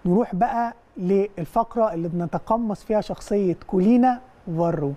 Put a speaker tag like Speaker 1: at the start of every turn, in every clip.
Speaker 1: نروح بقى للفقره اللي بنتقمص فيها شخصيه كولينا فارو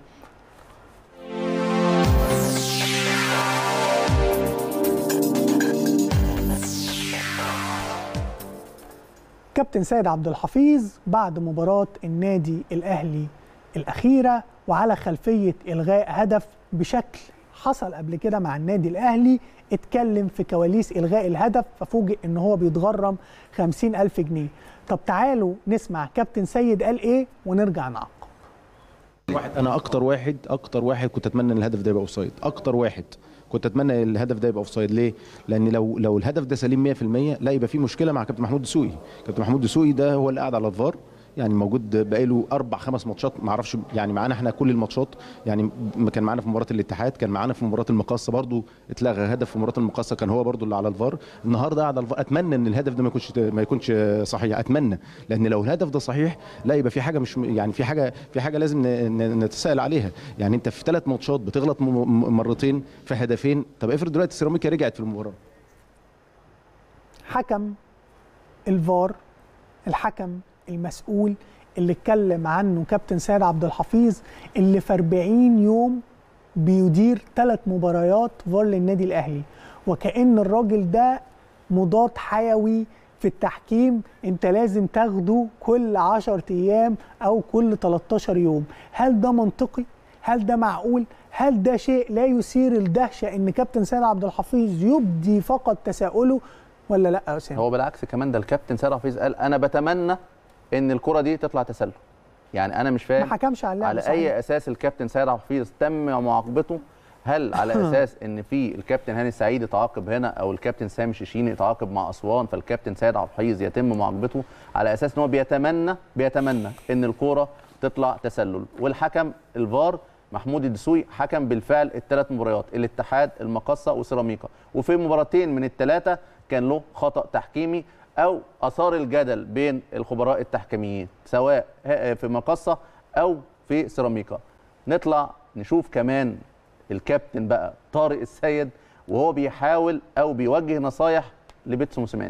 Speaker 1: كابتن سيد عبد الحفيظ بعد مباراة النادي الأهلي الأخيرة وعلى خلفية إلغاء هدف بشكل حصل قبل كده مع النادي الأهلي اتكلم في كواليس إلغاء الهدف ففوجئ إن هو بيتغرم خمسين ألف جنيه طب تعالوا نسمع كابتن سيد قال إيه ونرجع نعقب
Speaker 2: واحد انا اكتر واحد اكتر واحد كنت اتمنى ان الهدف ده يبقى اوفسايد اكتر واحد كنت اتمنى الهدف ده يبقى اوفسايد ليه لان لو لو الهدف ده سليم 100% لا يبقى في مشكله مع كابتن محمود دسوقي كابتن محمود دسوقي ده هو اللي قاعد على الفار يعني موجود بقاله اربع خمس ماتشات ما اعرفش يعني معانا احنا كل الماتشات يعني ما كان معانا في مباراه الاتحاد كان معانا في مباراه المقاصه برضو اتلغى هدف في مباراه المقاصه كان هو برضو اللي على الفار النهارده قاعد على الفار اتمنى ان الهدف ده ما يكونش ما يكونش صحيح اتمنى لان لو الهدف ده صحيح لا يبقى في حاجه مش يعني في حاجه في حاجه لازم ن- ن- نتساءل عليها يعني انت في ثلاث ماتشات بتغلط م- م- مرتين في هدفين طب افرض دلوقتي سيراميكا رجعت في المباراه
Speaker 1: حكم الفار الحكم المسؤول اللي اتكلم عنه كابتن سيد عبد الحفيظ اللي في 40 يوم بيدير ثلاث مباريات فار للنادي الاهلي وكأن الراجل ده مضاد حيوي في التحكيم انت لازم تاخده كل 10 ايام او كل 13 يوم هل ده منطقي هل ده معقول هل ده شيء لا يثير الدهشه ان كابتن سيد عبد الحفيظ يبدي فقط تساؤله ولا لا يا اسامه
Speaker 3: هو بالعكس كمان ده الكابتن سيد حفيظ قال انا بتمنى ان الكره دي تطلع تسلل يعني انا مش
Speaker 1: ما
Speaker 3: فاهم
Speaker 1: حكمش على اللعبه
Speaker 3: على
Speaker 1: صحيح.
Speaker 3: اي اساس الكابتن سيد حفيظ تم معاقبته هل على اساس ان في الكابتن هاني سعيد يتعاقب هنا او الكابتن سامي شيشيني يتعاقب مع اسوان فالكابتن سيد حفيظ يتم معاقبته على اساس ان هو بيتمنى بيتمنى ان الكوره تطلع تسلل والحكم الفار محمود الدسوقي حكم بالفعل الثلاث مباريات الاتحاد المقصه وسيراميكا وفي مباراتين من الثلاثه كان له خطا تحكيمي او اثار الجدل بين الخبراء التحكيميين سواء في مقصه او في سيراميكا نطلع نشوف كمان الكابتن بقى طارق السيد وهو بيحاول او بيوجه نصايح لبيتسو موسيماني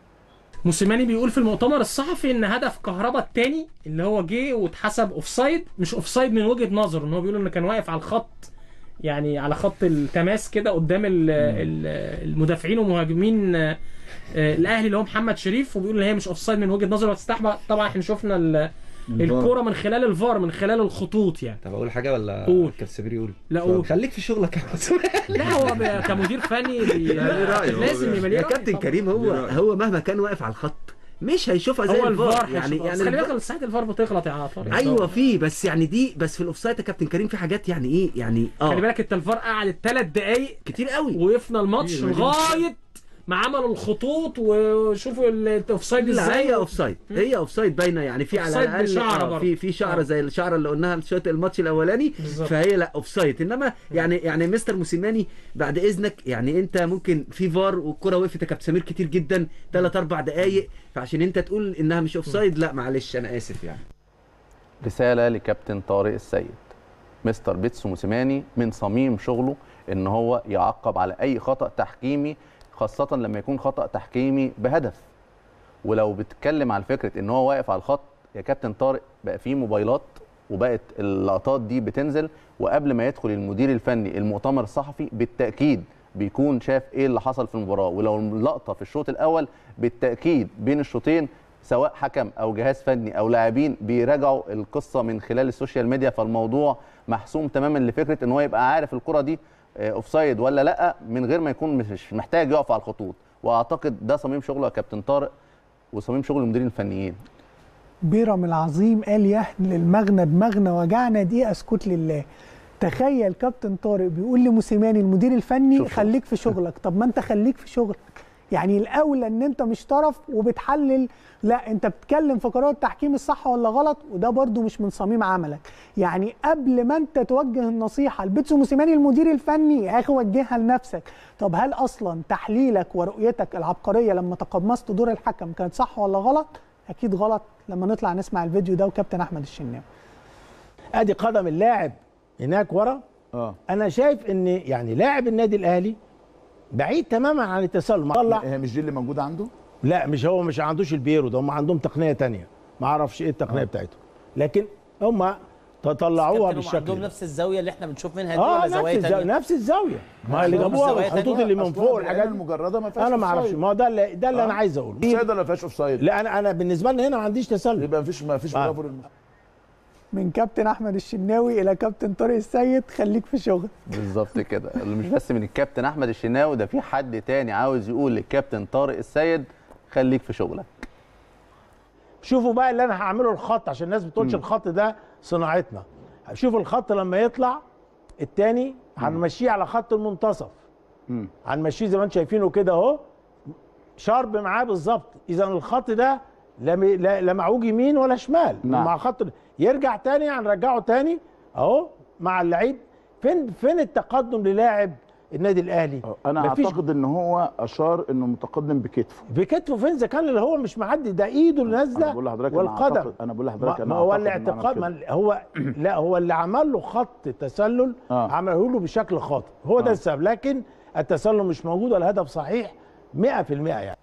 Speaker 4: موسيماني بيقول في المؤتمر الصحفي ان هدف كهربا الثاني اللي هو جه واتحسب اوفسايد مش اوفسايد من وجهه نظره ان هو بيقول ان كان واقف على الخط يعني على خط التماس كده قدام ال- ال- المدافعين ومهاجمين آه، آه، الاهلي اللي هو محمد شريف وبيقول ان هي مش اوفسايد من وجهه نظره وتستحبق طبعا احنا شفنا ال- الكوره من خلال الفار من خلال الخطوط يعني
Speaker 5: طب اقول حاجه ولا
Speaker 4: قول.
Speaker 5: كابتن سمير يقول
Speaker 4: لا قول
Speaker 5: خليك في شغلك يا
Speaker 4: لا هو ب- كمدير فني بي-
Speaker 6: ليه رأي، هو
Speaker 4: لازم
Speaker 6: بي-
Speaker 4: يبقى ليه
Speaker 7: يا
Speaker 4: رأي
Speaker 7: كابتن
Speaker 4: طبعاً.
Speaker 7: كريم هو هو مهما كان واقف على الخط مش هيشوفها زي
Speaker 4: هو
Speaker 7: الفار
Speaker 4: الفار
Speaker 7: يعني
Speaker 4: يعني
Speaker 7: يعني
Speaker 4: خلي
Speaker 7: الفار-
Speaker 4: بالك ساعات الفار بتغلط يا طارق
Speaker 7: ايوه في بس يعني دي بس في الاوفسايد يا كابتن كريم في حاجات يعني ايه يعني اه
Speaker 4: خلي بالك انت الفار قعد ثلاث دقايق
Speaker 7: كتير قوي
Speaker 4: وقفنا الماتش
Speaker 6: كتير،
Speaker 4: لغايه ما عملوا الخطوط وشوفوا الاوفسايد
Speaker 7: لا
Speaker 4: ازاي
Speaker 7: هي اوفسايد هي اوفسايد باينه يعني في على
Speaker 4: أوفسايد
Speaker 7: الاقل
Speaker 4: بشعرة
Speaker 7: آه،
Speaker 4: برضه.
Speaker 7: في في شعره
Speaker 4: آه.
Speaker 7: زي الشعره اللي قلناها في شوط الماتش الاولاني
Speaker 4: بالظبط.
Speaker 7: فهي لا اوفسايد انما يعني يعني مستر موسيماني بعد اذنك يعني انت ممكن في فار والكره وقفت يا كابتن سمير كتير جدا ثلاث اربع دقائق فعشان انت تقول انها مش اوفسايد لا معلش انا اسف يعني
Speaker 3: رساله لكابتن طارق السيد مستر بيتسو موسيماني من صميم شغله ان هو يعقب على اي خطا تحكيمي خاصه لما يكون خطا تحكيمي بهدف ولو بتتكلم على فكره ان هو واقف على الخط يا كابتن طارق بقى في موبايلات وبقت اللقطات دي بتنزل وقبل ما يدخل المدير الفني المؤتمر الصحفي بالتاكيد بيكون شاف ايه اللي حصل في المباراه ولو اللقطه في الشوط الاول بالتاكيد بين الشوطين سواء حكم او جهاز فني او لاعبين بيراجعوا القصه من خلال السوشيال ميديا فالموضوع محسوم تماما لفكره ان هو يبقى عارف الكره دي آه، اوفسايد ولا لا من غير ما يكون مش محتاج يقف على الخطوط واعتقد ده صميم شغله يا كابتن طارق وصميم شغل المديرين الفنيين
Speaker 1: بيرم العظيم قال يهن للمغنى دماغنا وجعنا دقيقه اسكت لله تخيل كابتن طارق بيقول لموسيماني المدير الفني
Speaker 3: شوف.
Speaker 1: خليك في شغلك طب ما انت خليك في شغلك يعني الاولى ان انت مش طرف وبتحلل لا انت بتتكلم في قرار التحكيم الصح ولا غلط وده برضو مش من صميم عملك يعني قبل ما انت توجه النصيحه لبيتسو موسيماني المدير الفني يا اخي وجهها لنفسك طب هل اصلا تحليلك ورؤيتك العبقريه لما تقمصت دور الحكم كانت صح ولا غلط اكيد غلط لما نطلع نسمع الفيديو ده وكابتن احمد الشناوي
Speaker 8: ادي قدم اللاعب هناك ورا
Speaker 6: اه
Speaker 8: انا شايف ان يعني لاعب النادي الاهلي بعيد تماما عن التسلل طلع
Speaker 6: هي مش دي اللي موجوده عنده
Speaker 8: لا مش هو مش عندوش البيرو ده هم عندهم تقنيه تانية ما اعرفش ايه التقنيه بتاعتهم لكن هم طلعوها
Speaker 5: كابتن هم
Speaker 8: بالشكل
Speaker 5: عندهم
Speaker 8: ده
Speaker 5: نفس الزاويه اللي احنا بنشوف منها دي
Speaker 8: اه
Speaker 5: ولا
Speaker 8: نفس
Speaker 5: زوايا
Speaker 8: الزاويه
Speaker 5: تانية
Speaker 8: نفس الزاويه ما اللي
Speaker 5: عندهم
Speaker 8: جابوها
Speaker 5: زوايا
Speaker 8: الخطوط
Speaker 5: تانية؟
Speaker 8: اللي من فوق الحاجات
Speaker 6: المجرده ما فيهاش
Speaker 8: انا ما اعرفش
Speaker 6: offside.
Speaker 8: ما هو ده اللي ده اللي
Speaker 6: آه.
Speaker 8: انا عايز اقوله
Speaker 6: اوفسايد ولا ما فيهاش اوفسايد
Speaker 8: لا انا انا بالنسبه لنا هنا ما عنديش تسلل
Speaker 6: يبقى ما فيش ما فيش
Speaker 8: آه.
Speaker 6: برافو للم-
Speaker 1: من كابتن احمد الشناوي الى كابتن طارق السيد خليك في شغل
Speaker 3: بالظبط كده اللي مش بس من الكابتن احمد الشناوي ده في حد تاني عاوز يقول للكابتن طارق السيد خليك في شغلك
Speaker 8: شوفوا بقى اللي انا هعمله الخط عشان الناس بتقولش الخط ده صناعتنا شوف الخط لما يطلع التاني هنمشيه على خط المنتصف
Speaker 6: مم.
Speaker 8: هنمشيه زي ما انتم شايفينه كده اهو شارب معاه بالظبط اذا الخط ده لا م- لا لا معوج يمين ولا شمال
Speaker 6: نعم.
Speaker 8: مع خط يرجع تاني هنرجعه تاني اهو مع اللعيب فين فين التقدم للاعب النادي الاهلي
Speaker 6: انا
Speaker 8: مفيش
Speaker 6: اعتقد ان هو اشار انه متقدم بكتفه
Speaker 8: بكتفه فين اذا كان اللي هو مش معدي ده ايده اللي
Speaker 6: انا
Speaker 8: نازله
Speaker 6: بقول لحضرتك أنا
Speaker 8: والقدم
Speaker 6: أعتقد- انا بقول
Speaker 8: ما
Speaker 6: لحضرتك انا
Speaker 8: ما هو
Speaker 6: أعتقد إنه عمل
Speaker 8: الاعتقاد
Speaker 6: كده.
Speaker 8: ما هو لا هو اللي عمل له خط تسلل
Speaker 6: آه.
Speaker 8: عمله له بشكل خاطئ هو ده
Speaker 6: آه.
Speaker 8: السبب لكن التسلل مش موجود والهدف صحيح 100% يعني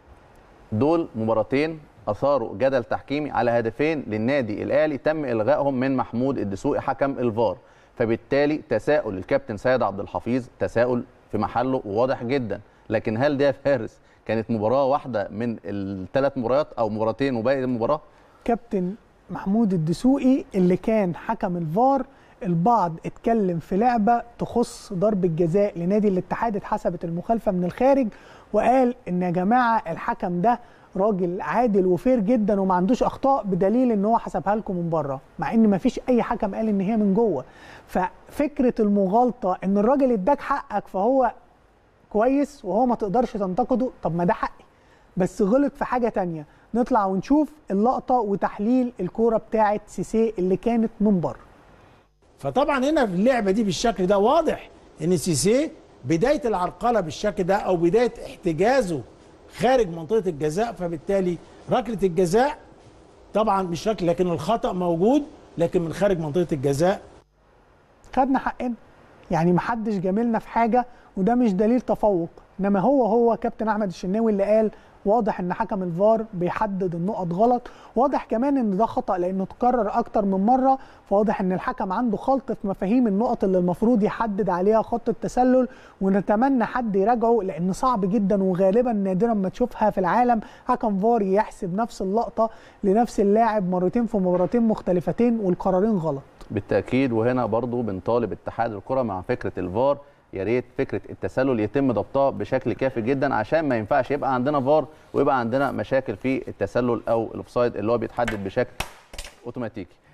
Speaker 3: دول مباراتين اثاروا جدل تحكيمي على هدفين للنادي الاهلي تم الغائهم من محمود الدسوقي حكم الفار فبالتالي تساؤل الكابتن سيد عبد الحفيظ تساؤل في محله وواضح جدا لكن هل ده يا فارس كانت مباراه واحده من الثلاث مباريات او مباراتين وباقي المباراه
Speaker 1: كابتن محمود الدسوقي اللي كان حكم الفار البعض اتكلم في لعبه تخص ضرب الجزاء لنادي الاتحاد اتحسبت المخالفه من الخارج وقال ان يا جماعه الحكم ده راجل عادل وفير جدا وما عندوش اخطاء بدليل ان هو حسبها لكم من بره مع ان ما فيش اي حكم قال ان هي من جوه ففكره المغالطه ان الراجل اداك حقك فهو كويس وهو ما تقدرش تنتقده طب ما ده حقي بس غلط في حاجه تانية نطلع ونشوف اللقطه وتحليل الكوره بتاعه سيسي اللي كانت من بره
Speaker 8: فطبعا هنا في اللعبه دي بالشكل ده واضح ان سيسي بدايه العرقله بالشكل ده او بدايه احتجازه خارج منطقه الجزاء فبالتالي ركله الجزاء طبعا مش ركله لكن الخطا موجود لكن من خارج منطقه الجزاء
Speaker 1: خدنا حقنا يعني محدش جاملنا في حاجه وده مش دليل تفوق انما هو هو كابتن احمد الشناوي اللي قال واضح ان حكم الفار بيحدد النقط غلط واضح كمان ان ده خطا لانه اتكرر اكتر من مره فواضح ان الحكم عنده خلط في مفاهيم النقط اللي المفروض يحدد عليها خط التسلل ونتمنى حد يراجعه لان صعب جدا وغالبا نادرا ما تشوفها في العالم حكم فار يحسب نفس اللقطه لنفس اللاعب مرتين في مباراتين مختلفتين والقرارين غلط
Speaker 3: بالتاكيد وهنا برضو بنطالب اتحاد الكره مع فكره الفار يا ريت فكره التسلل يتم ضبطها بشكل كافي جدا عشان ما ينفعش يبقى عندنا فار ويبقى عندنا مشاكل في التسلل او الاوفسايد اللي هو بيتحدد بشكل اوتوماتيكي